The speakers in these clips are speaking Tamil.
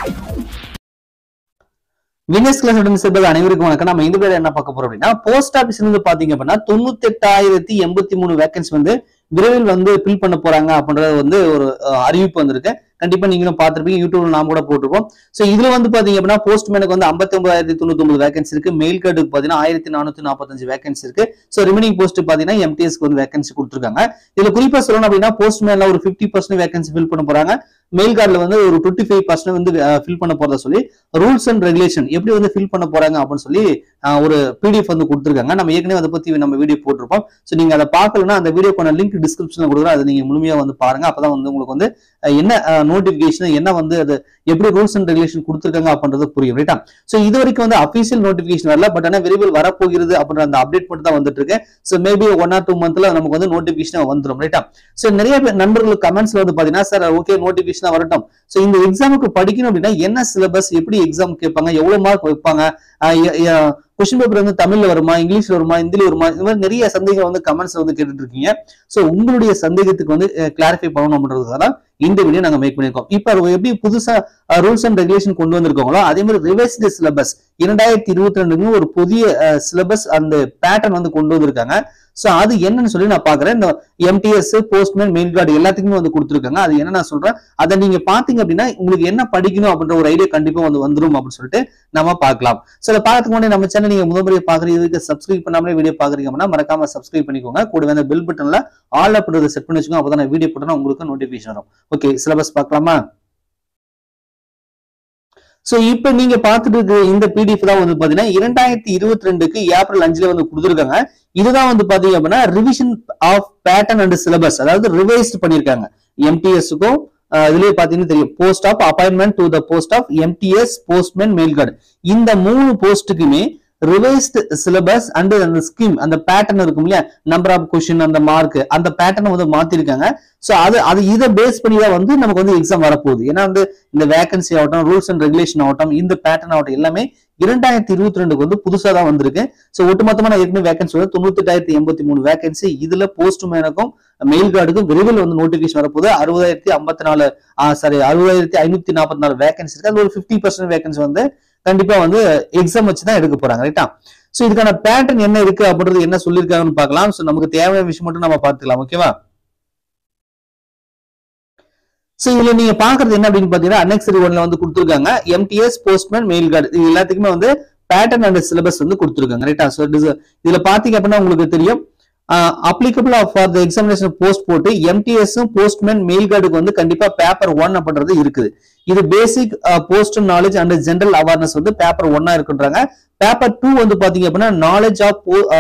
வினஸ் கிளாஸ் உடன் சேர்ப்பது அனைவருக்கும் வணக்கம் நம்ம இந்த பேர் என்ன பார்க்க போறோம் அப்படின்னா போஸ்ட் ஆபீஸ்ல இருந்து பாத்தீங்க அப்படின்னா தொண்ணூத்தி எட்டாயிரத்தி எண்பத்தி மூணு வேகன்சி வந்து விரைவில் வந்து ஃபில் பண்ண போறாங்க அப்படின்றது வந்து ஒரு அஹ், அறிவிப்பு வந்திருக்கு கண்டிப்பா நீங்களும் பார்த்திருப்பீங்க யூடியூப்ல நாம கூட போட்டிருப்போம் சோ இதுல வந்து பாத்தீங்க அப்படின்னா போஸ்ட்மேனுக்கு வந்து ஐம்பத்தி ஒன்பதாயிரத்தி தொண்ணூத்தி ஒன்பது வேகன்சி இருக்கு மெயில் கார்டுக்கு பாத்தீங்கன்னா ஆயிரத்தி நானூத்தி நாற்பத்தஞ்சு வேகன்சி இருக்கு சோ ரிமைனிங் போஸ்ட் பாத்தீங்கன்னா எம்டிஎஸ்க்கு வந்து வேகன்சி கொடுத்துருக்காங்க இதுல குறிப்பா சொல்லணும் அப்படின்னா போஸ்ட்மேன்ல ஒரு பிப்டி பர்சன்ட் வேகன்சி ஃபில் பண்ண போறாங்க மெயில் கார்டுல வந்து ஒரு டுவெண்ட்டி ஃபைவ் பர்சன்ட் வந்து ஃபில் பண்ண போறதா சொல்லி ரூல்ஸ் அண்ட் ரெகுலேஷன் எப்படி வந்து ஃபில் பண்ண போறாங்க அப்படின்னு சொல்லி அஹ், ஒரு பிடிஎஃப் வந்து கொடுத்துருக்காங்க நம்ம ஏற்கனவே அதை பத்தி நம்ம வீடியோ போட்டிருப்போம் ஸோ நீங்க அதை பார்க்கலன்னா அந்த வீடியோக்கான லிங்க் டிஸ்கிரிப்ஷன்ல கொடுக்குறோம் அதை நீங்க முழுமையா வந்து பாருங்க அப்பதான் வந்து உங்களுக்கு வந்து அஹ், என்ன நோட்டிபிகேஷன் என்ன வந்து அது எப்படி ரூல்ஸ் அண்ட் ரெகுலேஷன் கொடுத்துருக்காங்க அப்படின்றது புரியும் ரைட்டா ஸோ இது வரைக்கும் வந்து அஃபீஷியல் நோட்டிபிகேஷன் வரல பட் ஆனால் விரைவில் வரப்போகிறது அப்படின்ற அந்த அப்டேட் மட்டும் தான் வந்துட்டு இருக்கு so maybe one or two மந்த்ல நமக்கு வந்து நோட்டிபிகேஷன் வந்துடும் ரைட்டா ஸோ நிறைய பேர் நண்பர்களுக்கு கமெண்ட்ஸ்ல வந்து பாத்தீங்கன்னா சார் ஓகே நோட்டிபிகேஷன் வரட்டும் ஸோ இந்த எக்ஸாமுக்கு படிக்கணும் அப்படின்னா என்ன சிலபஸ் எப்படி எக்ஸாம் கேட்பாங்க எவ்வளவு மார்க் வைப்பாங்க கொஸ்டின் பேப்பர் வந்து தமிழ்ல வருமா இங்கிலீஷ்ல வருமா ஹிந்தில வருமா இந்த மாதிரி நிறைய சந்தேகம் வந்து கமெண்ட்ஸ்ல வந்து கேட்டுட்டு இருக்கீங்க ஸோ உங்களுடைய சந்தேகத்துக்கு வந்து கிளாரிஃபை பண்ணணும் அப்படின்றதுக்காக தான் இந்த வீடியோ நாங்க மேக் பண்ணிருக்கோம் இப்போ எப்படி புதுசா ரூல்ஸ் அண்ட் ரெகுலேஷன் கொண்டு வந்திருக்காங்களோ அதே மாதிரி ரிவைஸ்டு சிலபஸ் இரண்டாயிரத்தி இருபத்தி ரெண்டுன்னு ஒரு புதிய சிலபஸ் அந்த பேட்டர்ன் வந்து கொண்டு வந்திருக்காங்க சோ அது என்னன்னு சொல்லி நான் பாக்குறேன் இந்த எம்டிஎஸ் போஸ்ட்மேன் மெயில் கார்டு எல்லாத்துக்குமே வந்து கொடுத்துருக்காங்க அது என்ன நான் சொல்றேன் அதை நீங்க பாத்தீங்க அப்படின்னா உங்களுக்கு என்ன படிக்கணும் அப்படின்ற ஒரு ஐடியா கண்டிப்பா வந்து வந்துரும் அப்படின்னு சொல்லிட்டு நம்ம பார்க்கலாம் சோ அதை பார்க்கறதுக்கு முன்னாடி நம்ம சேனல் நீங்க முதல் முறையை பாக்குறதுக்கு சப்ஸ்கிரைப் பண்ணாமலே வீடியோ பாக்குறீங்க அப்படின்னா மறக்காம சப்ஸ்கிரைப் பண்ணிக்கோங்க கூடவே அந்த பெல் பட்டன்ல ஆல் அப்படின்றத செட் பண்ணி வச்சுக்கோங்க அப்பதான் நான் வீடியோ போட்டோன்னா உங்களுக்கு நோட்டிபிகேஷன் வரும் ஓகே சிலபஸ் பார்க்கலாமா சோ இப்ப நீங்க பார்த்துட்டு இருக்க இந்த பிடிஎஃப் தான் வந்து பாத்தீங்கன்னா இரண்டாயிரத்தி இருபத்தி ரெண்டுக்கு ஏப்ரல் அஞ்சுல வந்து கொடுத்துருக்காங்க இதுதான் வந்து பாத்தீங்க அப்படின்னா revision of pattern and syllabus அதாவது ரிவைஸ்ட் பண்ணிருக்காங்க எம்டிஎஸ்க்கும் இதுலயே பாத்தீங்கன்னா தெரியும் post of appointment to the post of MTS postman mail card இந்த மூணு போஸ்ட்டுக்குமே ரிவைஸ்ட் சிலபஸ் அண்ட் அந்த ஸ்கீம் அந்த பேட்டர்ன் இருக்கும் இல்லையா நம்பர் ஆஃப் கொஸ்டின் அந்த மார்க் அந்த பேட்டர்ன் வந்து மாத்திருக்காங்க சோ அது அது இதை பேஸ் பண்ணி தான் வந்து நமக்கு வந்து எக்ஸாம் வரப்போகுது ஏன்னா வந்து இந்த வேகன்சி ஆகட்டும் ரூல்ஸ் அண்ட் ரெகுலேஷன் ஆகட்டும் இந்த பேட்டர்ன் ஆகட்டும் எல்லாமே இரண்டாயிரத்தி இருபத்தி ரெண்டுக்கு வந்து புதுசா தான் வந்திருக்கு சோ ஒட்டுமொத்தமா நான் ஏற்கனவே வேகன்சி வந்து தொண்ணூத்தி எட்டாயிரத்தி எண்பத்தி மூணு வேகன்சி இதுல போஸ்ட் மேனுக்கும் மெயில் கார்டுக்கும் விரைவில் வந்து நோட்டிபிகேஷன் வரப்போகுது அறுபதாயிரத்தி ஐம்பத்தி நாலு சாரி அறுபதாயிரத்தி ஐநூத்தி நாற்பத்தி நாலு வேகன்சி இருக்கு அது ஒரு பிப்டி பர்சன்ட் வேகன்சி வந்து கண்டிப்பா வந்து எக்ஸாம் வச்சு தான் எடுக்க போறாங்க ரைட்டா சோ இதுக்கான பேட்டர்ன் என்ன இருக்கு அப்படின்றது என்ன சொல்லியிருக்காங்கன்னு பார்க்கலாம் சோ நமக்கு தேவையான விஷயம் மட்டும் நம்ம பார்த்துக்கலாம் ஓகேவா சோ இதுல நீங்க பாக்குறது என்ன அப்படின்னு பாத்தீங்கன்னா அனெக்சரி ஒன்ல வந்து கொடுத்துருக்காங்க எம்டிஎஸ் போஸ்ட்மேன் மெயில் கார்டு இது எல்லாத்துக்குமே வந்து பேட்டர்ன் அண்ட் சிலபஸ் வந்து கொடுத்துருக்காங்க ரைட்டா சோ இதுல பாத்தீங்க அப்படின்னா உங்களுக்கு தெரியும் applicable for the examination post போட்டு எம்டிஎஸும் போஸ்ட்மேன் மெயில் கார்டுக்கு வந்து கண்டிப்பா பேப்பர் ஒன் அப்படின்றது இருக்குது இது basic post knowledge and general awareness வந்து பேப்பர் ஒன்னா இருக்குன்றாங்க பேப்பர் டூ வந்து பாத்தீங்க அப்படின்னா knowledge of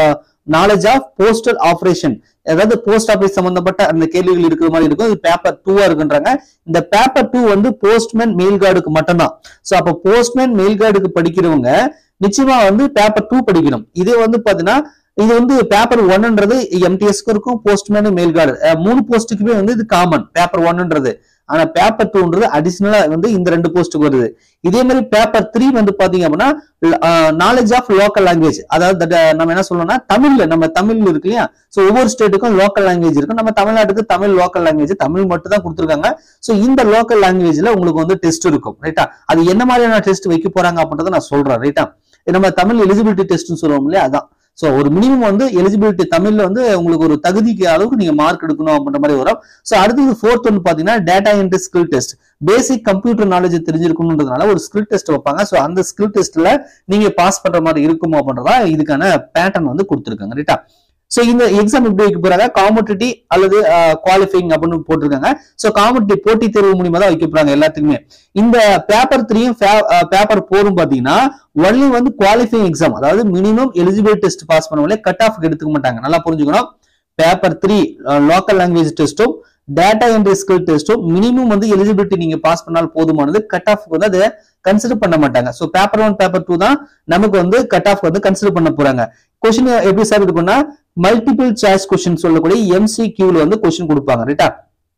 knowledge of postal operation அதாவது போஸ்ட் ஆபீஸ் சம்பந்தப்பட்ட அந்த கேள்விகள் இருக்கிற மாதிரி இருக்கும் இது பேப்பர் டூவா இருக்குன்றாங்க இந்த பேப்பர் டூ வந்து போஸ்ட்மேன் மெயில் கார்டுக்கு மட்டும்தான் சோ அப்ப போஸ்ட்மேன் மெயில் கார்டுக்கு படிக்கிறவங்க நிச்சயமா வந்து பேப்பர் டூ படிக்கணும் இதே வந்து பாத்தீங்கன்னா இது வந்து பேப்பர் ஒன்ன்றது எம்டிஎஸ்க்கு இருக்கும் போஸ்ட்மேன் மெயில் கார்டு மூணு போஸ்ட்டுக்குமே வந்து இது காமன் பேப்பர் ஒன்ன்றது ஆனா பேப்பர் டூன்றது அடிஷனலா வந்து இந்த ரெண்டு போஸ்ட்டுக்கு வருது இதே மாதிரி பேப்பர் த்ரீ வந்து பாத்தீங்க அப்படின்னா நாலேஜ் ஆஃப் லோக்கல் லாங்குவேஜ் அதாவது that, uh, நம்ம என்ன சொல்லணும்னா தமிழ்ல நம்ம தமிழ் இருக்கு இல்லையா சோ ஒவ்வொரு ஸ்டேட்டுக்கும் லோக்கல் லாங்குவேஜ் இருக்கும் நம்ம தமிழ்நாட்டுக்கு தமிழ் லோக்கல் லாங்குவேஜ் தமிழ் மட்டும் தான் கொடுத்துருக்காங்க சோ இந்த லோக்கல் லாங்குவேஜ்ல உங்களுக்கு வந்து டெஸ்ட் இருக்கும் ரைட்டா அது என்ன மாதிரியான டெஸ்ட் வைக்க போறாங்க அப்படின்றத நான் சொல்றேன் ரைட்டா நம்ம தமிழ் எலிஜிபிலிட்டி டெஸ்ட்னு சொல்லுவோம் இல்லையா அதான் சோ ஒரு மினிமம் வந்து எலிஜிபிலிட்டி தமிழ்ல வந்து உங்களுக்கு ஒரு தகுதிக்கு அளவுக்கு நீங்க மார்க் எடுக்கணும் அப்படின்ற மாதிரி வரும் சோ அடுத்தது ஃபோர்த் ஒன்று பாத்தீங்கன்னா data entry skill test basic computer knowledge தெரிஞ்சிருக்கணுன்றதுனால ஒரு ஸ்கில் டெஸ்ட் வைப்பாங்க சோ அந்த ஸ்கில் டெஸ்ட்ல நீங்க பாஸ் பண்ற மாதிரி இருக்குமோ அப்படின்றதா இதுக்கான பேட்டர்ன் வந்து கொடுத்துருக்காங்க ரைட்டா சோ இந்த எக்ஸாம் எப்படி வைக்க போறாங்க காம்படிட்டிவ் அல்லது குவாலிஃபைங் அப்படின்னு போட்டிருக்காங்க சோ காம்படிட்டிவ் போட்டித் தேர்வு மூலியமா தான் வைக்க போறாங்க எல்லாத்துக்குமே இந்த பேப்பர் த்ரீயும் பேப்பர் போரும் பாத்தீங்கன்னா ஒன்லி வந்து குவாலிஃபைங் எக்ஸாம் அதாவது மினிமம் எலிஜிபிள் டெஸ்ட் பாஸ் பண்ணவங்களே கட் ஆஃப் எடுத்துக்க மாட்டாங்க நல்லா புரிஞ்சுக்கணும் பேப்பர் த்ரீ லோக்கல் லாங்குவேஜ் டெஸ்ட்டும் டேட்டா என்ட்ரி ஸ்கில் டெஸ்ட்டும் மினிமம் வந்து எலிஜிபிலிட்டி நீங்க பாஸ் பண்ணால் போதுமானது கட் ஆஃப் வந்து அதை கன்சிடர் பண்ண மாட்டாங்க so paper one paper two தான் நமக்கு வந்து கட் ஆஃப் வந்து கன்சிடர் பண்ண போறாங்க கொஸ்டின் எப்படி சார் இருக்கும்னா மல்டிபிள் சாய்ஸ் கொஸ்டின் சொல்லக்கூடிய எம்சி கியூல வந்து கொஸ்டின் கொடுப்பாங்க ரைட்டா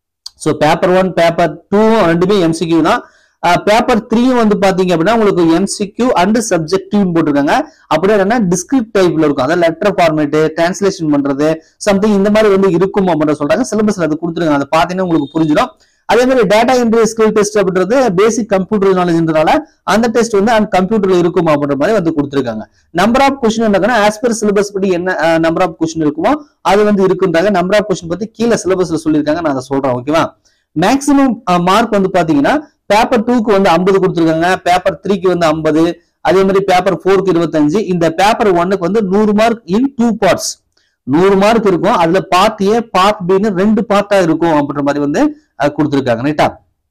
so paper one paper two ரெண்டுமே எம்சிக்யூ தான் பேப்பர் த்ரீயும் வந்து பாத்தீங்க அப்படின்னா உங்களுக்கு எம்சிக்யூ அண்ட் சப்ஜெக்டிவ் போட்டிருக்காங்க அப்படியே என்னன்னா டிஸ்கிரிப்ட் டைப்ல இருக்கும் அதாவது லெட்டர் ஃபார்மேட் டிரான்ஸ்லேஷன் பண்றது சம்திங் இந்த மாதிரி வந்து இருக்கும் அப்படின்னு சொல்றாங்க சிலபஸ்ல அது கொடுத்துருக்காங்க அதை பாத்தீங்கன்னா உங்களுக்கு புரிஞ்சிடும் அதே மாதிரி டேட்டா என்ட்ரி ஸ்கில் டெஸ்ட் அப்படின்றது பேசிக் கம்ப்யூட்டர் நாலேஜ்ன்றனால அந்த டெஸ்ட் வந்து அந்த கம்ப்யூட்டர்ல இருக்கும் அப்படின்ற மாதிரி வந்து கொடுத்துருக்காங்க நம்பர் ஆஃப் கொஸ்டின் என்னன்னா ஆஸ் பர் சிலபஸ் படி என்ன நம்பர் ஆஃப் கொஸ்டின் இருக்குமோ அது வந்து இருக்குன்றாங்க நம்பர் ஆஃப் கொஸ்டின் பத்தி கீழே சிலபஸ்ல சொல்லியிருக்காங்க நான் அதை சொல்றேன் ஓகேவா மேக்ஸிமம் மார்க் வந்து பாத்தீங்கன்னா பேப்பர் டூக்கு வந்து ஐம்பது கொடுத்துருக்காங்க பேப்பர் த்ரீக்கு வந்து ஐம்பது அதே மாதிரி பேப்பர் ஃபோருக்கு இருபத்தஞ்சு இந்த பேப்பர் ஒன்னுக்கு வந்து நூறு மார்க் இன் டூ பார்ட்ஸ் நூறு மார்க் இருக்கும் அதுல பார்ட் ஏ பார்ட் பின்னு ரெண்டு பார்ட்டா இருக்கும் அப்படின்ற மாதிரி வந்து கொடுத்துருக்காங்க ரைட்டா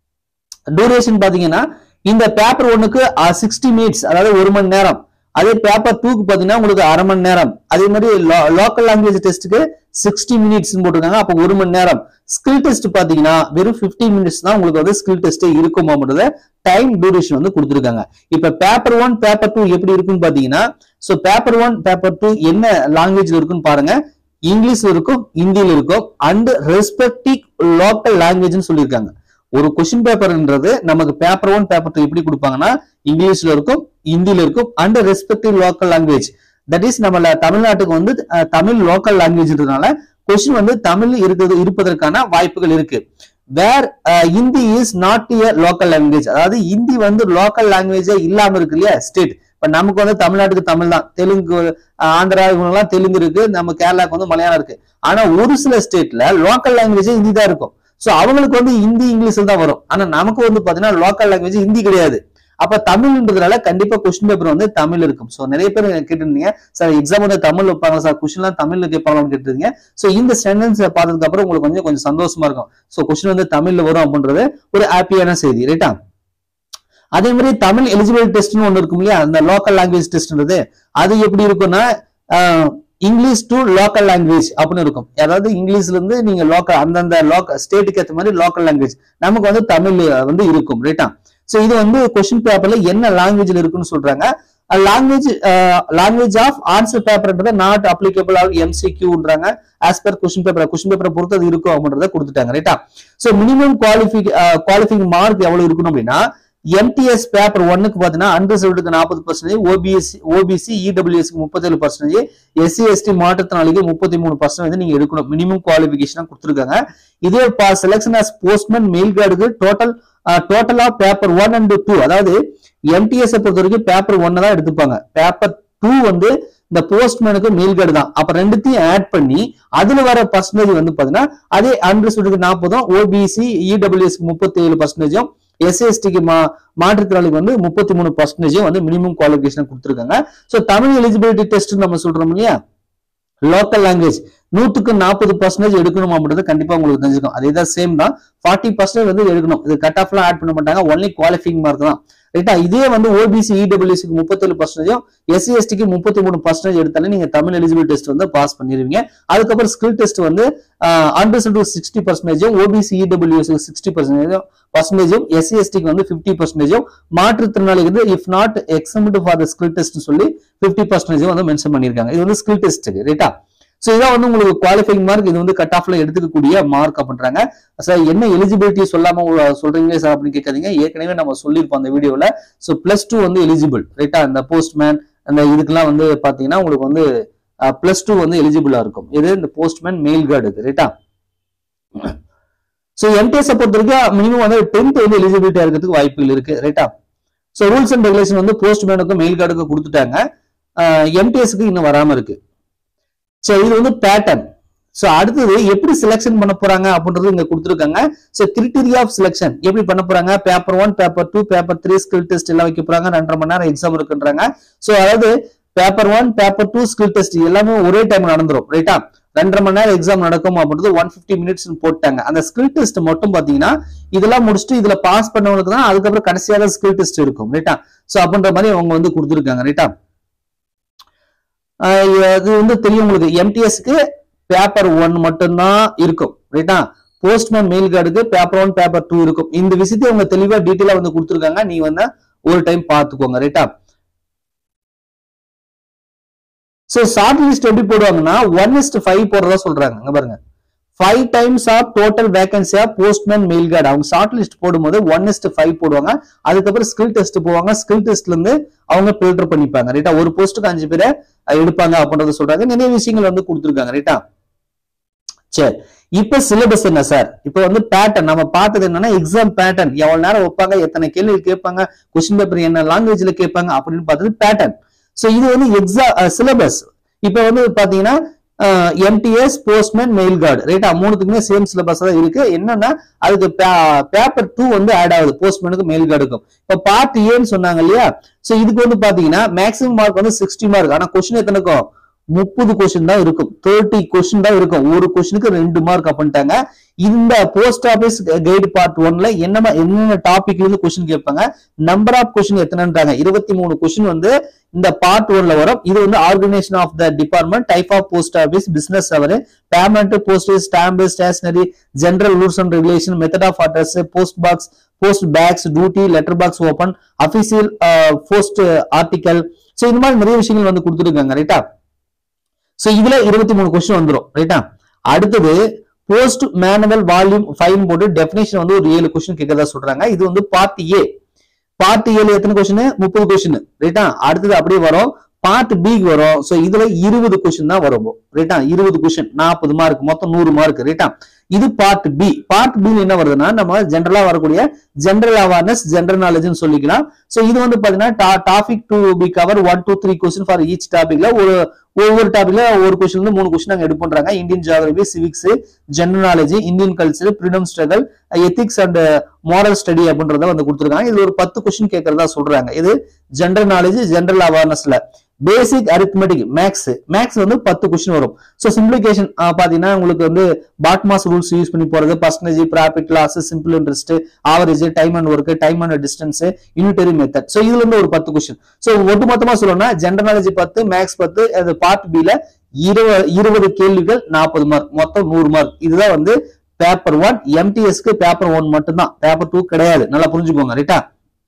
டூரேஷன் பாத்தீங்கன்னா இந்த பேப்பர் ஒன்னுக்கு சிக்ஸ்டி மினிட்ஸ் அதாவது ஒரு மணி நேரம் அதே பேப்பர் டூக்கு பாத்தீங்கன்னா உங்களுக்கு அரை மணி நேரம் அதே மாதிரி லோக்கல் லாங்குவேஜ் டெஸ்ட்டுக்கு சிக்ஸ்டி மினிட்ஸ் போட்டிருக்காங்க அப்போ ஒரு மணி நேரம் ஸ்கில் டெஸ்ட் பாத்தீங்கன்னா வெறும் 15 மினிட்ஸ் தான் உங்களுக்கு வந்து ஸ்கில் டெஸ்ட் இருக்கும் அப்படின்றத டைம் டியூரேஷன் வந்து கொடுத்துருக்காங்க இப்ப பேப்பர் ஒன் பேப்பர் டூ எப்படி இருக்குன்னு பாத்தீங்கன்னா so paper one paper two என்ன லாங்குவேஜ்ல இருக்குன்னு பாருங்க இங்கிலீஷ்ல இருக்கும் ஹிந்தியில இருக்கும் அண்ட் ரெஸ்பெக்டிவ் லோக்கல் லாங்குவேஜ்னு சொல்லியிருக்காங்க ஒரு கொஸ்டின் பேப்பர்ன்றது நமக்கு பேப்பர் ஒன் பேப்பர் டூ எப்படி கொடுப்பாங்கன்னா இங்கிலீஷ்ல இருக்கும் ஹிந்தியில இருக்கும் and respective local language that is நம்ம தமிழ்நாட்டுக்கு வந்து அஹ், தமிழ் லோக்கல் லாங்குவேஜ்ன்றதுனால கொஸ்டின் வந்து தமிழ் இருக்கிறது இருப்பதற்கான வாய்ப்புகள் இருக்கு where Hindi is not a local language அதாவது ஹிந்தி வந்து லோக்கல் லாங்குவேஜே இல்லாம இருக்கு இல்லையா ஸ்டேட் இப்ப நமக்கு வந்து தமிழ்நாட்டுக்கு தமிழ் தான் தெலுங்கு அஹ், ஆந்திரா இவங்கெல்லாம் தெலுங்கு இருக்கு நம்ம கேரளாக்கு வந்து மலையாளம் இருக்கு ஆனா ஒரு சில ஸ்டேட்ல லோக்கல் லாங்குவேஜே ஹிந்தி தான் இருக்கும் சோ அவங்களுக்கு வந்து ஹிந்தி இங்கிலீஷ்ல தான் வரும் ஆனா நமக்கு வந்து பாத்தீங்கன்னா லோக்கல் லாங்குவேஜ் ஹிந்தி கிடையாது அப்ப தமிழ்ன்றதுனால கண்டிப்பா கொஸ்டின் பேப்பர் வந்து தமிழ் இருக்கும் சோ நிறைய பேர் கேட்டிருந்தீங்க சார் எக்ஸாம் வந்து தமிழ் வைப்பாங்க சார் கொஸ்டின்லாம் தமிழ்ல கேட்பாங்களான்னு கேட்டிருந்தீங்க சோ இந்த சென்டென்ஸ் பார்த்ததுக்கு அப்புறம் உங்களுக்கு கொஞ்சம் கொஞ்சம் சந்தோஷமா இருக்கும் சோ கொஸ்டின் வந்து தமிழ்ல வரும் அப்படின்றது ஒரு ஹாப்பியான செய்தி ரைட்டா அதே மாதிரி தமிழ் எலிஜிபிலிட்டி டெஸ்ட்னு ஒன்று இருக்கும் இல்லையா அந்த லோக்கல் லாங்குவேஜ் டெஸ்ட்ன்றது அது எப்படி இருக்கும்னா ah, English to local language அப்படின்னு இருக்கும் அதாவது இங்கிலீஷ்ல இருந்து நீங்க லோக்கல் அந்தந்த லோக்கல் ஸ்டேட்டுக்கு ஏற்ற மாதிரி லோக்கல் லாங்குவேஜ் நமக்கு வந்து தமிழ் வந்து இருக்கும் ரைட்டா சோ இது வந்து கொஸ்டின் பேப்பர்ல என்ன லாங்குவேஜ்ல இருக்குன்னு சொல்றாங்க லாங்குவேஜ் லாங்குவேஜ் ஆஃப் ஆன்சர் பேப்பர்ன்றது நாட் அப்ளிகபிள் ஆஃப் எம்சிக்யூன்றாங்க as per question paper question பேப்பரை பொறுத்து அது இருக்கும் அப்படின்றத கொடுத்துட்டாங்க ரைட்டா so minimum qualify qualifying mark எவ்வளவு இருக்கணும் அப்படின்னா எம்டிஎஸ் பேப்பர் ஒன்னுக்கு பாத்தீங்கன்னா அன்ரிசர்வ்டுக்கு நாற்பது பர்சன்டேஜ் ஓபிஎஸ்சி ஓபிசி இடபிள்யூஎஸ்க்கு முப்பத்தேழு பர்சன்டேஜ் எஸ்சி எஸ்டி மாற்றுத்திறனாளிக்கு முப்பத்தி மூணு பர்சன்டேஜ் நீங்க எடுக்கணும் மினிமம் குவாலிஃபிகேஷன் கொடுத்துருக்காங்க இதே செலக்ஷன் ஆஸ் போஸ்ட்மேன் மெயில் கார்டுக்கு டோட்டல் டோட்டலா பேப்பர் ஒன் அண்ட் டூ அதாவது எம்டிஎஸ் பொறுத்த வரைக்கும் பேப்பர் ஒன்னு தான் எடுத்துப்பாங்க பேப்பர் டூ வந்து இந்த போஸ்ட்மேனுக்கு மெயில் கார்டு தான் அப்ப ரெண்டுத்தையும் ஆட் பண்ணி அதுல வர பர்சன்டேஜ் வந்து பாத்தீங்கன்னா அதே அன்ரிசர்வ்டுக்கு நாற்பதும் ஓபிசி இடபிள்யூஎஸ்க்கு முப்பத்தி ஏழு பர்சன்டேஜும் எஸ்எஸ்டிக்கு மா மாற்றுத்திறனாளிக்கு வந்து முப்பத்தி மூணு பர்சன்டேஜும் வந்து மினிமம் குவாலிஃபிகேஷன் கொடுத்துருக்காங்க ஸோ தமிழ் எலிஜிபிலிட்டி டெஸ்ட் நம்ம சொல்றோம் இல்லையா லோக்கல் லாங்குவேஜ் நூத்துக்கு நாற்பது பர்சன்டேஜ் எடுக்கணும் அப்படின்றது கண்டிப்பா உங்களுக்கு தெரிஞ்சுக்கும் அதே தான் சேம் தான் ஃபார்ட்டி பர்சன்டேஜ் வந்து எடுக்கணும் இது கட் ஆஃப்லாம் ஆட் பண்ண மாட்டாங்க ஒன்லி குவாலிஃபிங் மார்க் தான் ரைட்டா இதே வந்து ஓபிசி இடபிள்யூசிக்கு முப்பத்தேழு பர்சன்டேஜும் எஸ்சி எஸ்டிக்கு முப்பத்தி மூணு பர்சன்டேஜ் எடுத்தாலே நீங்க தமிழ் எலிஜிபிள் டெஸ்ட் வந்து பாஸ் பண்ணிடுவீங்க அதுக்கப்புறம் ஸ்கில் டெஸ்ட் வந்து அன்ரிசல்ட் சிக்ஸ்டி பர்சன்டேஜும் ஓபிசி இடபிள்யூஎஸ்க்கு சிக்ஸ்டி பர்சன்டேஜும் பர்சன்டேஜும் எஸ்சி எஸ்டிக்கு வந்து ஃபிஃப்டி பர்சன்டேஜும் மாற்றுத்திறனாளிக்கு வந்து if not exempted for the skill test சொல்லி ஃபிஃப்டி பர்சன்டேஜும் வந்து மென்ஷன் பண்ணியிருக்காங்க இது வந்து ஸ்கில் டெஸ்ட் ரைட்டா சோ இதான் வந்து உங்களுக்கு குவாலிஃபைங் மார்க் இது வந்து கட் ஆஃப்ல எடுத்துக்கக்கூடிய மார்க் அப்படின்றாங்க சார் என்ன எலிஜிபிலிட்டி சொல்லாம உங்க- சொல்றீங்களே சார் அப்படின்னு கேட்காதீங்க ஏற்கனவே நம்ம சொல்லியிருப்போம் அந்த வீடியோல சோ பிளஸ் டூ வந்து எலிஜிபிள் ரைட்டா அந்த போஸ்ட்மேன் அந்த இதுக்கெல்லாம் வந்து பாத்தீங்கன்னா உங்களுக்கு வந்து பிளஸ் டூ வந்து எலிஜிபிளா இருக்கும் இது இந்த போஸ்ட்மேன் மெயில் கார்டு இது ரைட்டா சோ எம்டிஎஸ் பொறுத்த வரைக்கும் மினிமம் வந்து டென்த் வந்து எலிஜிபிலிட்டியா இருக்கிறதுக்கு வாய்ப்புகள் இருக்கு ரைட்டா சோ ரூல்ஸ் அண்ட் ரெகுலேஷன் வந்து போஸ்ட்மேனுக்கும் மெயில் கார்டுக்கும் கொடுத்துட்டாங்க எம்டிஎஸ்க்கு இன்னும் வராம இருக்கு சோ இது வந்து பேட்டர்ன் சோ அடுத்தது எப்படி செலெக்ஷன் பண்ண போறாங்க அப்படின்றது இங்க கொடுத்துருக்காங்க சோ கிரிட்டீரியா ஆஃப் செலெக்ஷன் எப்படி பண்ண போறாங்க paper one paper two paper three skill test எல்லாம் வைக்க போறாங்க ரெண்டரை மணி நேரம் எக்ஸாம் இருக்குன்றாங்க சோ அதாவது paper one paper two skill test எல்லாமே ஒரே டைம் நடந்துரும் ரைட்டா ரெண்டரை மணி நேரம் எக்ஸாம் நடக்கும் அப்படின்றது ஒன் பிப்டி மினிட்ஸ் போட்டாங்க அந்த ஸ்கில் டெஸ்ட் மட்டும் பாத்தீங்கன்னா இதெல்லாம் முடிச்சுட்டு இதுல பாஸ் பண்ணவங்களுக்கு தான் அதுக்கப்புறம் கடைசியாக ஸ்கில் டெஸ்ட் இருக்கும் ரைட்டா சோ அப்படின்ற மாதிரி அவங்க வந்து கொடுத்துருக்காங்க ரைட்டா அது வந்து தெரியும் உங்களுக்கு எம்டிஎஸ்க்கு பேப்பர் ஒன் மட்டும்தான் இருக்கும் ரைட்டா போஸ்ட்மேன் மெயில் கார்டுக்கு பேப்பர் ஒன் பேப்பர் டூ இருக்கும் இந்த விஷயத்தை அவங்க தெளிவா டீட்டெயிலா வந்து கொடுத்துருக்காங்க நீ வந்து ஒரு டைம் பார்த்துக்கோங்க ரைட்டா சோ ஷார்ட் லிஸ்ட் எப்படி போடுவாங்கன்னா ஒன் இஸ்ட் ஃபைவ் போடுறதா சொல்றாங்க இங்க பாருங்க five times of total vacancy of postman mail card அவங்க ஷார்ட் லிஸ்ட் போடும்போது ஒன் இஸ்ட் ஃபைவ் போடுவாங்க அதுக்கப்புறம் ஸ்கில் டெஸ்ட் போவாங்க ஸ்கில் டெஸ்ட்ல இருந்து அவங்க ஃபில்டர் பண்ணிப்பாங்க ரைட்டா ஒரு போஸ்ட்டுக்கு அஞ்சு பேரை அஹ், எடுப்பாங்க அப்படின்றத சொல்றாங்க நிறைய விஷயங்கள் வந்து கொடுத்துருக்காங்க ரைட்டா சரி இப்ப சிலபஸ் என்ன சார் இப்ப வந்து பேட்டர்ன் நம்ம பார்த்தது என்னன்னா எக்ஸாம் பேட்டர்ன் எவ்வளவு நேரம் வைப்பாங்க எத்தனை கேள்வி கேட்பாங்க கொஸ்டின் பேப்பர் என்ன லாங்குவேஜ்ல கேட்பாங்க அப்படின்னு பார்த்தது பேட்டர்ன் சோ இது வந்து எக்ஸாம் சிலபஸ் இப்ப வந்து பாத்தீங்கன்னா எம்டிஎஸ் போஸ்ட்மேன் மெயில் கார்டு ரைட்டா மூணுத்துக்குமே சேம் சிலபஸ் தான் இருக்கு என்னன்னா அதுக்கு பேப்பர் டூ வந்து ஆட் ஆகுது போஸ்ட்மேனுக்கு மெயில் கார்டுக்கும் இப்ப பார்ட் ஏன்னு சொன்னாங்க இல்லையா சோ இதுக்கு வந்து பாத்தீங்கன்னா மேக்ஸிமம் மார்க் வந்து சிக்ஸ்டி மார்க் ஆனா கொஸ்டின் எத்தனைக்கும் முப்பது கொஸ்டின் தான் இருக்கும் தேர்ட்டி கொஸ்டின் தான் இருக்கும் ஒரு கொஸ்டினுக்கு ரெண்டு மார்க் அப்படின்ட்டாங்க இந்த போஸ்ட் ஆபீஸ் கைடு பார்ட் ஒன்ல என்ன என்னென்ன டாபிக்ல இருந்து கொஸ்டின் கேட்பாங்க நம்பர் ஆஃப் கொஸ்டின் எத்தனைன்றாங்க இருபத்தி மூணு கொஸ்டின் வந்து இந்த பார்ட் ஒன்ல வரும் இது வந்து organisation of the department type of post office business hour payment postage stamp stationery general rules and regulation method of address post box post bags duty letter box open official post article so இந்த மாதிரி நிறைய விஷயங்கள் வந்து கொடுத்துருக்காங்க ரைட்டா சோ இதுல இருபத்தி மூணு கொஸ்டின் வந்துரும் ரைட்டா அடுத்தது போஸ்ட் மேனுவல் வால்யூம் ஃபைன் போட்டு டெபினேஷன் வந்து ஒரு ஏழு கொஸ்டின் கேட்கறதா சொல்றாங்க இது வந்து பார்ட் ஏ பார்ட் ஏழு எத்தனை கொஸ்டின் முப்பது கொஸ்டின் ரைட்டா அடுத்தது அப்படியே வரும் பார்ட் பிக்கு வரும் சோ இதுல இருபது கொஸ்டின் தான் வரும் ரைட்டா இருபது கொஸ்டின் நாற்பது மார்க் மொத்தம் நூறு மார்க் ரைட்டா இது பார்ட் பி பார்ட் பி என்ன வருதுன்னா நம்ம ஜென்ரலா வரக்கூடிய ஜென்ரல் அவேர்னஸ் ஜென்ரல் நாலேஜ்னு சொல்லிக்கலாம் சோ இது வந்து பாத்தீங்கன்னா topic to be cover one two three question for each டாபிக்ல ஒரு ஒவ்வொரு டாபிக்ல ஒரு கொஸ்டின் வந்து மூணு கொஸ்டின் நாங்க எடுப்போம்ன்றாங்க Indian geography civics general knowledge Indian culture freedom struggle ethics and moral study அப்படின்றத வந்து கொடுத்துருக்காங்க இது ஒரு பத்து கொஸ்டின் கேட்கறதா சொல்றாங்க இது ஜென்ரல் நாலேஜ் ஜென்ரல் அவேர்னஸ்ல பேசிக் அரித்மெட்டிக் மேக்ஸ் மேக்ஸ் வந்து பத்து கொஸ்டின் வரும் ஸோ சிம்பிளிகேஷன் பாத்தீங்கன்னா உங்களுக்கு வந்து பாட்மாஸ் ரூல்ஸ் யூஸ் பண்ணி போறது percentage profit loss simple interest average time and work time and distance unitary method so இதுல இருந்து ஒரு பத்து கொஸ்டின் ஸோ ஒட்டு மொத்தமா சொல்லணும்னா ஜென்ரல் நாலேஜ் பத்து மேக்ஸ் பத்து அது பார்ட் பில இருபது இருபது கேள்விகள் நாற்பது மார்க் மொத்தம் நூறு மார்க் இதுதான் வந்து பேப்பர் ஒன் எம்டிஎஸ்க்கு பேப்பர் ஒன் மட்டும்தான் பேப்பர் டூ கிடையாது நல்லா புரிஞ்சுக்கோங்க ரைட்டா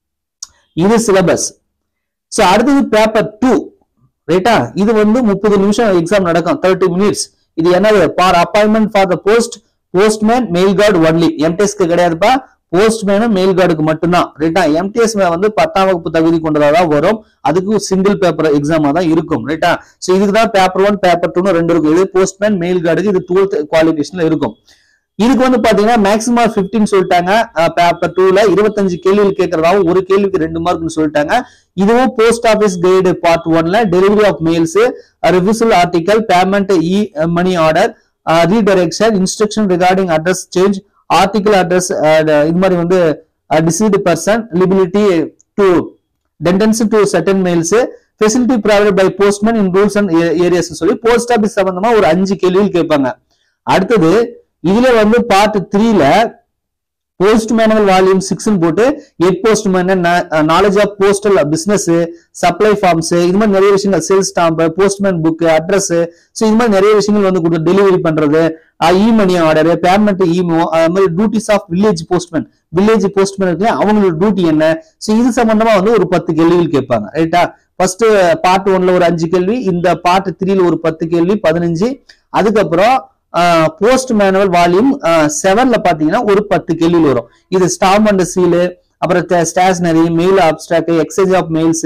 இது சிலபஸ் சோ அடுத்தது பேப்பர் டூ ரைட்டா இது வந்து முப்பது நிமிஷம் எக்ஸாம் நடக்கும் தேர்ட்டி மினிட்ஸ் இது என்னது for appointment for the post postman mail card only எம்டிஎஸ்க்கு கிடையாதுப்பா போஸ்ட்மேனும் மெயில் கார்டுக்கு மட்டும்தான் ரைட்டா எம்டிஎஸ் வந்து பத்தாம் வகுப்பு தகுதி கொண்டதா தான் வரும் அதுக்கு சிங்கிள் பேப்பர் எக்ஸாமா தான் இருக்கும் ரைட்டா சோ இதுக்கு தான் பேப்பர் ஒன் பேப்பர் டூன்னு ரெண்டு இருக்கும் இது போஸ்ட்மேன் மெயில் கார்டுக்கு இது டுவெல்த் குவாலிஃபிகேஷன்ல இருக்கும் இதுக்கு வந்து பாத்தீங்கன்னா மேக்ஸிமம் பிப்டின் சொல்லிட்டாங்க பேப்பர் டூல இருபத்தஞ்சு கேள்விகள் கேட்கறதாவும் ஒரு கேள்விக்கு ரெண்டு மார்க்னு சொல்லிட்டாங்க இதுவும் போஸ்ட் ஆபீஸ் கைடு பார்ட் ஒன்ல delivery of mails refusal article payment e money order redirection instruction regarding address change article address இது மாதிரி வந்து deceased person liability to attendance to certain mails facility provide by postman in rules and areas சொல்லி போஸ்ட் ஆபீஸ் சம்பந்தமா ஒரு அஞ்சு கேள்விகள் கேட்பாங்க அடுத்தது இதுல வந்து பார்ட் த்ரீல போஸ்ட் மேனுவல் வால்யூம் சிக்ஸ் போட்டு எட் post knowledge of postal business supply forms இது மாதிரி நிறைய விஷயங்கள் sales stamp postman book address so இது மாதிரி நிறைய விஷயங்கள் வந்து கொடுத்து டெலிவரி பண்றது இ மணி ஆர்டர் பேமெண்ட் இமோ அது மாதிரி duties of village postman village postman இருக்கு அவங்களோட டியூட்டி என்ன ஸோ இது சம்பந்தமா வந்து ஒரு பத்து கேள்விகள் கேட்பாங்க ரைட்டா ஃபர்ஸ்ட் பார்ட் ஒன்ல ஒரு அஞ்சு கேள்வி இந்த பார்ட் த்ரீல ஒரு பத்து கேள்வி பதினஞ்சு அதுக்கப்புறம் போஸ்ட் மேனுவல் வால்யூம் செவன்ல பாத்தீங்கன்னா ஒரு பத்து கேள்விகள் வரும் இது ஸ்டாம்ப் அண்ட் சீலு அப்புறம் stationery mail abstract exchange of mails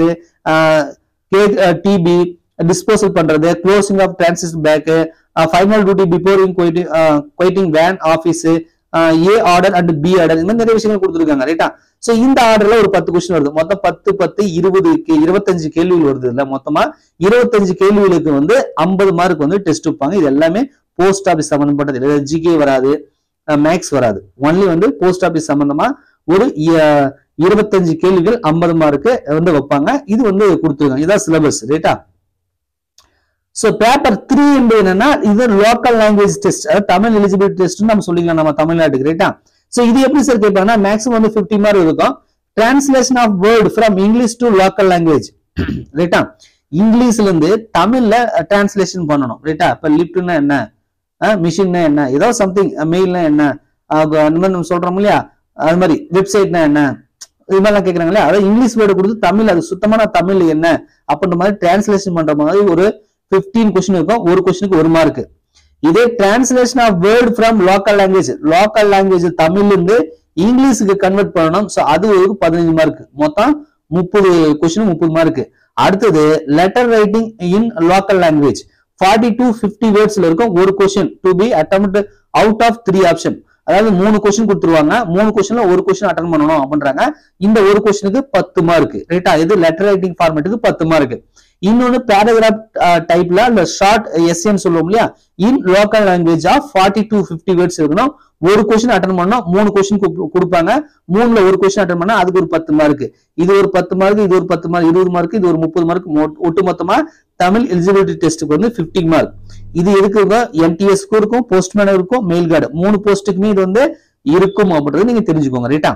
டிபி டிஸ்போசல் பண்றது closing of transit bag final duty before quitting van office A order and B order இந்த மாதிரி நிறைய விஷயங்கள் கொடுத்துருக்காங்க ரைட்டா சோ இந்த ஆர்டர்ல ஒரு பத்து கொஸ்டின் வருது மொத்தம் பத்து பத்து இருபது இருபத்தஞ்சு கேள்விகள் வருது இல்ல மொத்தமா இருபத்தஞ்சு கேள்விகளுக்கு வந்து ஐம்பது மார்க் வந்து டெஸ்ட் வைப்பாங்க இது எல்லாமே போஸ்ட் ஆபீஸ் சம்பந்தப்பட்டது ஜிகே வராது மேக்ஸ் வராது ஒன்லி வந்து போஸ்ட் ஆபீஸ் சம்பந்தமா ஒரு இருபத்தஞ்சு கேள்விகள் ஐம்பது மார்க்கு வந்து வைப்பாங்க இது வந்து கொடுத்துருக்காங்க இதான் சிலபஸ் ரைட்டா சோ பேப்பர் த்ரீ என்பது என்னன்னா இது லோக்கல் லாங்குவேஜ் டெஸ்ட் அதாவது தமிழ் எலிஜிபிலிட்டி டெஸ்ட் நம்ம சொல்லிக்கலாம் நம்ம தமிழ்நாட்டுக்கு ரைட்டா சோ இது எப்படி சார் கேட்பாங்கன்னா மேக்ஸிமம் வந்து பிப்டி மார்க் இருக்கும் translation of word from English to local language ரைட்டா இங்கிலீஷ்ல இருந்து தமிழ்ல டிரான்ஸ்லேஷன் பண்ணணும் ரைட்டா இப்ப லிப்ட்னா என்ன மிஷின்னா என்ன ஏதோ சம்திங் மெயில்னா என்ன அந்த மாதிரி நம்ம சொல்றோம் இல்லையா அது மாதிரி வெப்சைட்னா என்ன இது மாதிரிலாம் கேட்கறாங்க இல்லையா அதாவது இங்கிலீஷ் வேர்டு கொடுத்து தமிழ் அது சுத்தமான தமிழ் என்ன அப்படின்ற மாதிரி டிரான்ஸ்லேஷன் பண்ற மாதிரி ஒரு பிப்டீன் கொஸ்டின் இருக்கும் ஒரு கொஸ்டினுக்கு ஒரு மார்க் இதே translation of word from local language local language தமிழ்ல இருந்து இங்கிலீஷுக்கு கன்வெர்ட் பண்ணணும் ஸோ அது ஒரு பதினஞ்சு மார்க் மொத்தம் முப்பது கொஸ்டின் முப்பது மார்க் அடுத்தது letter writing in local language forty to fifty வேர்ட்ஸ்ல இருக்கும் ஒரு question to be attempt out of three option அதாவது மூணு கொஸ்டின் கொடுத்துருவாங்க மூணு கொஸ்டின்ல ஒரு கொஸ்டின் அட்டன் பண்ணணும் அப்படின்றாங்க இந்த ஒரு கொஸ்டினுக்கு பத்து மார்க் ரைட்டா இது லெட்டர் ரைட்டிங் ஃபார்மேட்டுக்கு பத்து மார்க் இன்னொன்னு பேராகிராஃப் டைப்ல அந்த ஷார்ட் எஸ்ஏன்னு சொல்லுவோம் இல்லையா in local language of forty to fifty words இருக்கணும் ஒரு கொஸ்டின் அட்டன் பண்ணோம் மூணு கொஸ்டின் கொடுப்பாங்க மூணுல ஒரு கொஸ்டின் அட்டன் பண்ணா அதுக்கு ஒரு பத்து மார்க் இது ஒரு பத்து மார்க் இது ஒரு பத்து மார்க் இருபது மார்க் இது ஒரு முப்பது மார்க் ஒட்டு மொத்தமா தமிழ் எலிஜிபிலிட்டி டெஸ்ட்டுக்கு வந்து 15 மார்க் இது எதுக்கு எம்டிஎஸ்க்கும் இருக்கும் போஸ்ட்மேன் இருக்கும் மெயில் கார்டு மூணு போஸ்ட்டுக்குமே இது வந்து இருக்கும் அப்படின்றது நீங்க தெரிஞ்சுக்கோங்க ரைட்டா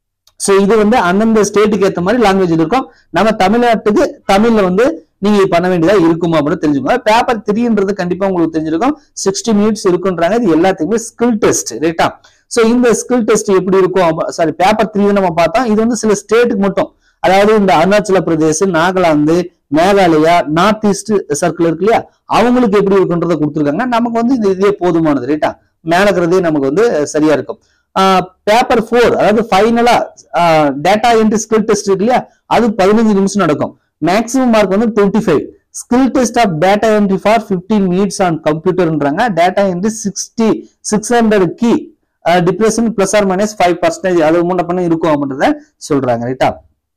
சோ இது வந்து அந்தந்த ஸ்டேட்டுக்கு ஏத்த மாதிரி லாங்குவேஜ் இருக்கும் நம்ம தமிழ்நாட்டுக்கு தமிழ்ல வந்து நீங்க இது பண்ண வேண்டியதா இருக்கும் அப்படின்னு தெரிஞ்சுக்கோங்க பேப்பர் த்ரீன்றது கண்டிப்பா உங்களுக்கு தெரிஞ்சிருக்கும் சிக்ஸ்டி மினிட்ஸ் இருக்குன்றாங்க இது எல்லாத்துக்குமே ஸ்கில் டெஸ்ட் ரைட்டா சோ இந்த ஸ்கில் டெஸ்ட் எப்படி இருக்கும் சாரி பேப்பர் த்ரீ நம்ம பார்த்தோம் இது வந்து சில ஸ்டேட்டுக்கு மட்டும் அதாவது இந்த Arunachal Pradesh Nagaland Meghalaya north east circle இருக்கு இல்லையா அவங்களுக்கு எப்படி இருக்குன்றத கொடுத்துருக்காங்க நமக்கு வந்து இது இதே போதுமானது ரைட்டா மேல இருக்கிறதே நமக்கு வந்து சரியா இருக்கும் பேப்பர் ஃபோர் அதாவது ஃபைனலா டேட்டா என்ட்ரி ஸ்கில் டெஸ்ட் இருக்கு இல்லையா அது பதினஞ்சு நிமிஷம் நடக்கும் மேக்ஸிமம் மார்க் வந்து twenty five skill test of data entry for fifteen minutes on கம்ப்யூட்டர்ன்றாங்க data entry sixty six hundred key depression plus or minus five percentage அது முன்ன பண்ண இருக்கும் அப்படின்றத சொல்றாங்க ரைட்டா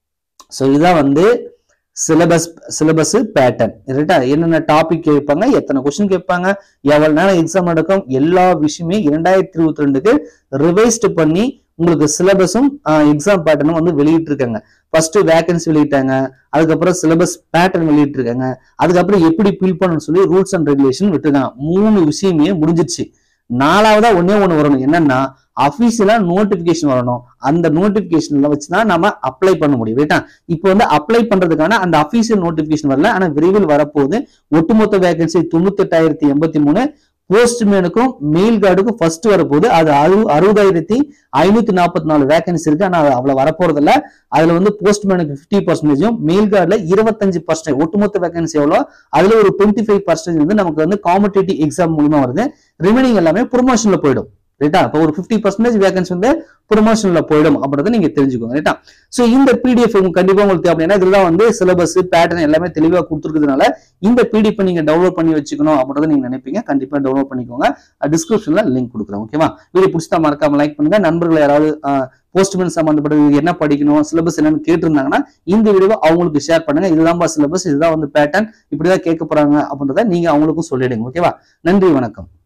ஸோ இதான் வந்து சிலபஸ் சிலபஸ் பேட்டர்ன் ரைட்டா என்னென்ன டாபிக் கேட்பாங்க எத்தனை கொஸ்டின் கேட்பாங்க எவ்வளவு நேரம் எக்ஸாம் நடக்கும் எல்லா விஷயமே இரண்டாயிரத்தி இருபத்தி ரெண்டுக்கு ரிவைஸ்ட் பண்ணி உங்களுக்கு சிலபஸும் எக்ஸாம் பேட்டர்னும் வந்து வெளியிட்டிருக்காங்க ஃபர்ஸ்ட் வேகன்சி வெளியிட்டாங்க அதுக்கப்புறம் சிலபஸ் பேட்டர்ன் வெளியிட்டிருக்காங்க அதுக்கப்புறம் எப்படி ஃபில் பண்ணணும்னு சொல்லி ரூல்ஸ் அண்ட் ரெகுலேஷன் விட்டுருக்காங்க மூணு விஷயமே முடிஞ்சிருச்சு நாலாவதா ஒன்னே ஒண்ணு வரணும் என்னன்னா அபிஷியலா நோட்டிபிகேஷன் வரணும் அந்த நோட்டிபிகேஷன்ல வச்சுதான் நம்ம அப்ளை பண்ண முடியும் ரைட்டா இப்போ வந்து அப்ளை பண்றதுக்கான அந்த அபிஷியல் நோட்டிபிகேஷன் வரல ஆனா விரைவில் வரப்போகுது ஒட்டுமொத்த வேகன்சி தொண்ணூத்தி எட்டாயிரத்தி எண்பத்தி மூணு போஸ்ட்மேனுக்கும் மெயில் கார்டுக்கும் ஃபர்ஸ்ட் வரப்போகுது அது அறு அறுபதாயிரத்தி ஐநூத்தி நாற்பத்தி நாலு வேகன்சி இருக்கு ஆனா அது அவ்வளவு வரப்போறது இல்ல அதுல வந்து போஸ்ட்மேனுக்கு ஃபிஃப்டி பர்சன்டேஜும் மெயில் கார்டுல இருபத்தஞ்சு பர்சன்டேஜ் ஒட்டுமொத்த வேகன்சி எவ்வளோ அதுல ஒரு டுவெண்ட்டி ஃபைவ் பர்சன்டேஜ் வந்து நமக்கு வந்து காம்படேட்டிவ் எக்ஸாம் மூலியமா வருது ரிமைனிங் எல்லாமே ப்ரொமோஷன்ல போயிடும் ரைட்டா இப்போ ஒரு ஃபிஃப்டி பர்சன்டேஜ் வேகன்சி வந்து ப்ரொமோஷன்ல போயிடும் அப்படின்றத நீங்க தெரிஞ்சுக்கோங்க ரைட்டா ஸோ இந்த பிடிஎஃப் கண்டிப்பா உங்களுக்கு தேவை அப்படின்னா இதெல்லாம் வந்து சிலபஸ் பேட்டர்ன் எல்லாமே தெளிவா கொடுத்துருக்கிறதுனால இந்த பிடிஎஃப் நீங்க டவுன்லோட் பண்ணி வச்சுக்கணும் அப்படின்றத நீங்க நினைப்பீங்க கண்டிப்பா டவுன்லோட் பண்ணிக்கோங்க டிஸ்கிரிப்ஷன்ல லிங்க் கொடுக்குறேன் ஓகேவா வீடியோ பிடிச்சா மறக்காம லைக் பண்ணுங்க நண்பர்கள் யாராவது போஸ்ட்மேன் சம்பந்தப்பட்டது என்ன படிக்கணும் சிலபஸ் என்னன்னு கேட்டிருந்தாங்கன்னா இந்த வீடியோவை அவங்களுக்கு ஷேர் பண்ணுங்க இதுதான் சிலபஸ் இதுதான் வந்து பேட்டர்ன் இப்படிதான் கேட்க போறாங்க அப்படின்றத நீங்க அவங்களுக்கும் சொல்லிடுங்க ஓகேவா நன்றி வணக்கம்